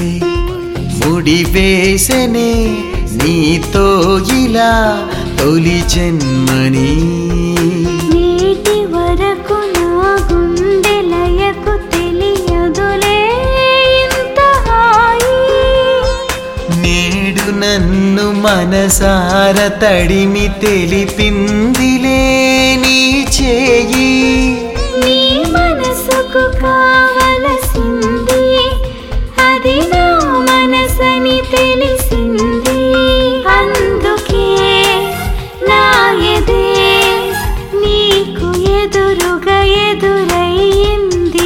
వయసే ముడివేసనే నీతో ఇలా తొలి జన్మని నేటి వరకు నా గుండె లయకు తెలియదులే ఇంత హాయి నేడు నన్ను మనసార తడిమి తెలిపిందిలే నీ చేయి నీ మనసుకు కావలసింది అది నా మనసని తెలిసింది అందుకే నా ఎదే నీకు ఎదురుగా ఎదురయ్యింది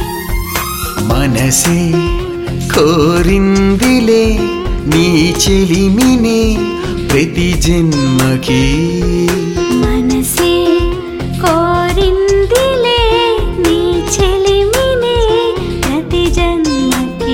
మనసే కోరిందిలే నీ చెలిమినే ప్రతి జన్మకి మనసే కోరిందిలే నీ చెలిమినే ప్రతి జన్మకి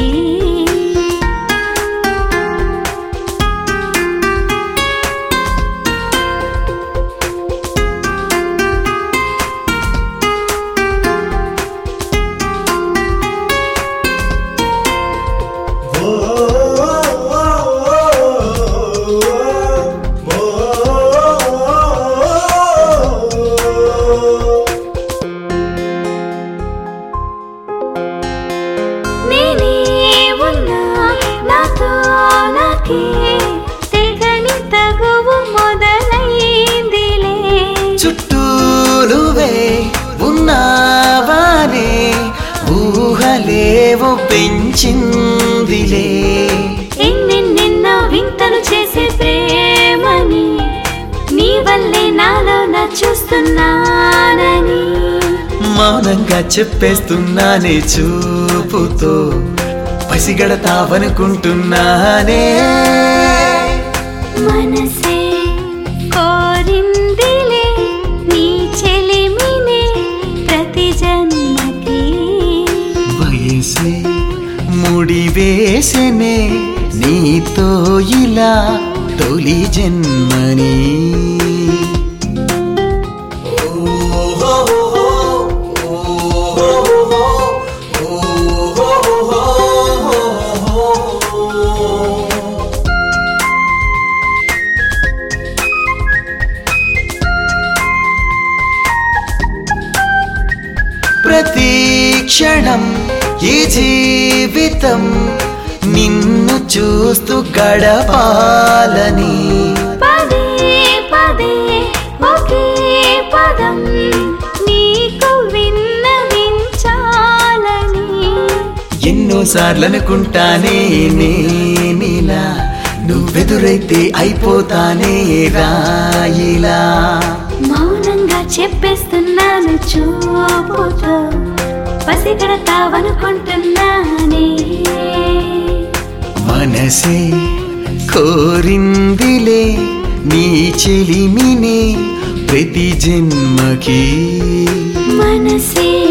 నేనే ఉన్నా నాతో నాకే తెగని తగువు మొదలైందిలే చుట్టూ నువ్వే ఉన్నావానే ఊహలేవో పెంచిందిలే ఎన్నెన్నెన్నో వింతలు చేసే ప్రేమని నీ వల్లే నాలో నా చూస్తున్నానని మౌనంగా చెప్పేస్తున్నానే చూపుతో పసిగడతావనుకుంటున్నానే మనసే కోరిందిలే నీ చెలిమినే ప్రతి జన్మకి వయసే ముడివేసనే నీతో ఇలా తొలి జన్మని ప్రతి క్షణం ఈ జీవితం నిన్ను చూస్తూ గడపాలని పదే పదే ఒకే పదం నీకు విన్నవించాలని ఎన్నోసార్లు అనుకుంటానే నేనిలా నువ్వెదురైతే అయిపోతానే రాయిలా మౌనంగా చెప్పేస్తున్నాను చూపుతో పసిగడతావనుకుంటున్నానే మనసే కోరిందిలే నీ చెలిమినే ప్రతి జన్మకి మనసే